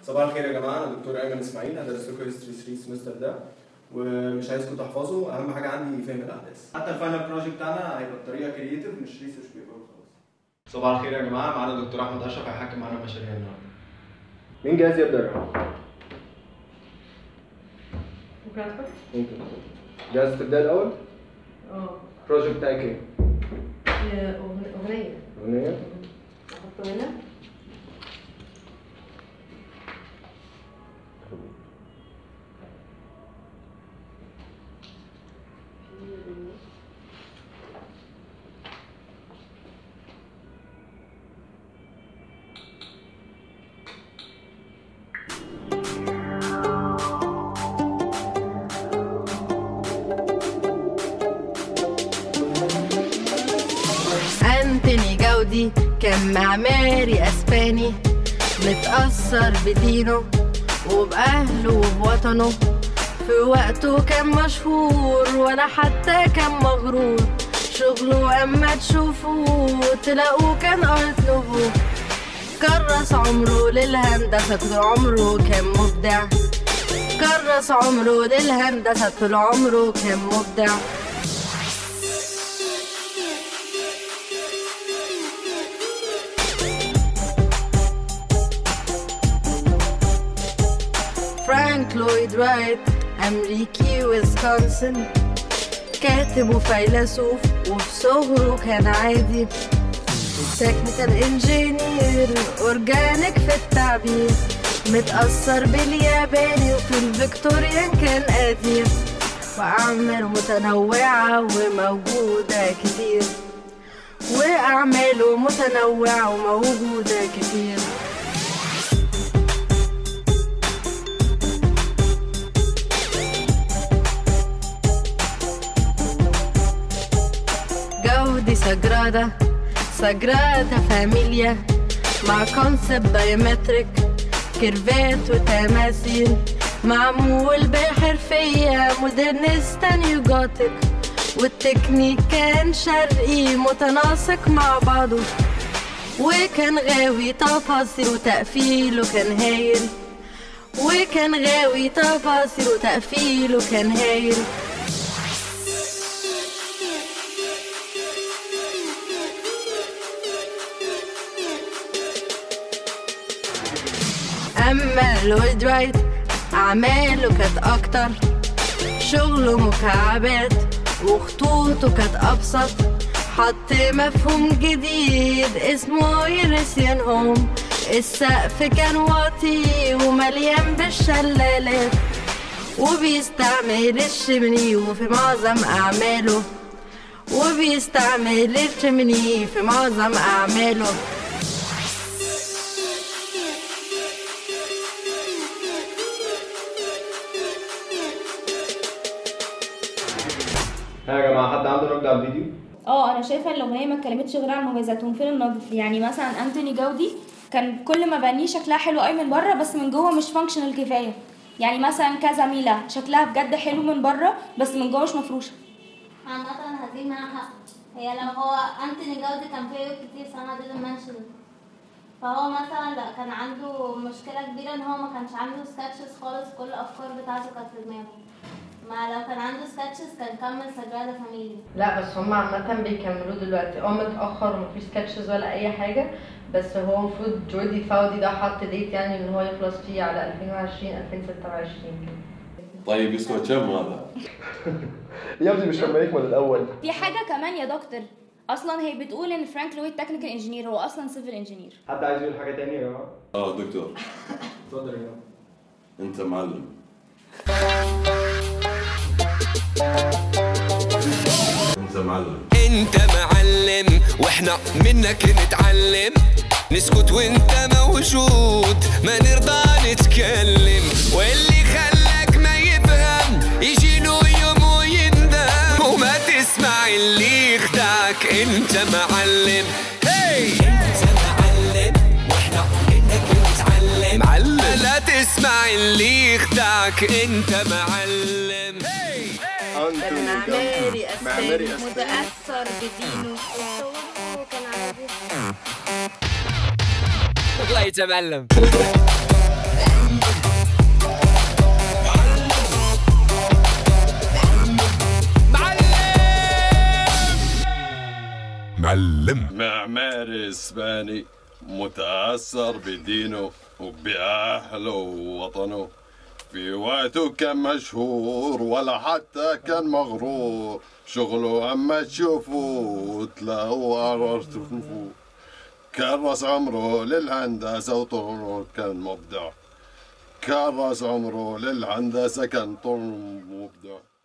صباح الخير يا جماعه انا دكتور ايمن اسماعيل هدرس لكم هيستوري 3 السمستر ده ومش عايزكم تحفظوا اهم حاجه عندي فهم الاحداث حتى الفاينل بروجكت بتاعنا هيبقى بطريقه كرييتيف مش ريسيرش بيبر وخلاص صباح الخير يا جماعه معانا دكتور احمد اشرف هيحكم معانا المشاريع النهارده مين جاهز يبدا يا جماعه؟ ممكن ادخل؟ ممكن جاهز تبدا الاول؟ اه البروجكت بتاعك ايه؟ هي أغن- اغنيه اغنيه احطه هنا أنتوني جودي كان معماري أسباني متأثر بدينه وبأهله وبوطنه في وقته كان مشهور ولا حتى كان مغرور شغله أما تشوفوه تلاقوه كان أرض نوفو كرس عمره للهندسة طول عمره كان مبدع كرس عمره للهندسة طول عمره كان مبدع فرانك لويد رايت أمريكي ويسكونسن كاتب وفيلسوف وفي صغره كان عادي تكنيكال انجينير اورجانيك في التعبير متأثر بالياباني وفي الفيكتوريان كان قديم وأعماله متنوعة وموجودة كتير وأعماله متنوعة وموجودة كتير جودي سجرادة سجرادة فاميليا مع كونسبت بايومتريك كيرفات وتماثيل معمول بحرفية مودرنستا نيو جوتيك والتكنيك كان شرقي متناسق مع بعضه وكان غاوي تفاصيل وتقفيل وكان هايل وكان غاوي تفاصيل وتقفيل وكان هايل أما لويد رايت أعماله كانت أكتر شغله مكعبات وخطوطه كانت أبسط حط مفهوم جديد اسمه يرسيان هوم السقف كان واطي ومليان بالشلالات وبيستعمل الشمني وفي معظم أعماله وبيستعمل الشمني في معظم أعماله ها يا جماعه حد عنده نقد على الفيديو؟ اه انا شايفه ان الاغنيه ما اتكلمتش غير عن مميزاتهم فين النقد يعني مثلا انتوني جودي كان كل ما بنيه شكلها حلو قوي من بره بس من جوه مش فانكشنال كفايه يعني مثلا كذا ميلا شكلها بجد حلو من بره بس من جوه مش مفروشه عامة هديك معاها حق هي لو هو انتوني جودي كان فيه عيوب كتير سما didn't mention it. فهو مثلا لا كان عنده مشكلة كبيرة ان هو ما كانش عنده سكتشز خالص كل الافكار بتاعته كانت في دماغه ما لو كان عنده سكتشز كان كمل سجادة فاميلي لا بس هم عامة بيكملوه دلوقتي اه متأخر ومفيش سكتشز ولا أي حاجة بس هو المفروض جوردي فاودي ده حط ديت يعني إن هو يخلص فيه على 2020 2026 كده طيب يسوى كم هذا؟ يا ابني مش لما يكمل الاول في حاجه كمان يا دكتور اصلا هي بتقول ان فرانك لويد تكنيكال انجينير هو اصلا سيفل انجينير حد عايز يقول حاجه تانية يا جماعه؟ اه دكتور اتفضل يا جماعه انت معلم انت معلم انت معلم واحنا منك نتعلم نسكت وانت موجود ما نرضى نتكلم واللي خلاك ما يفهم يجي له يوم ويندم وما تسمع اللي يخدعك انت معلم هي انت معلم واحنا منك نتعلم معلم لا تسمع اللي يخدعك انت معلم هي كان معماري معماري أسباني أسباني. متأثر بدينه كان عادي والله يتمعلم بقى معلم معماري اسباني متأثر بدينه وبأهله ووطنه في وقته كان مشهور ولا حتى كان مغرور شغله أما تشوفوا تلاقوا عرفتوا كرس عمره للهندسة وطول كان مبدع كرس عمره للهندسة كان طول مبدع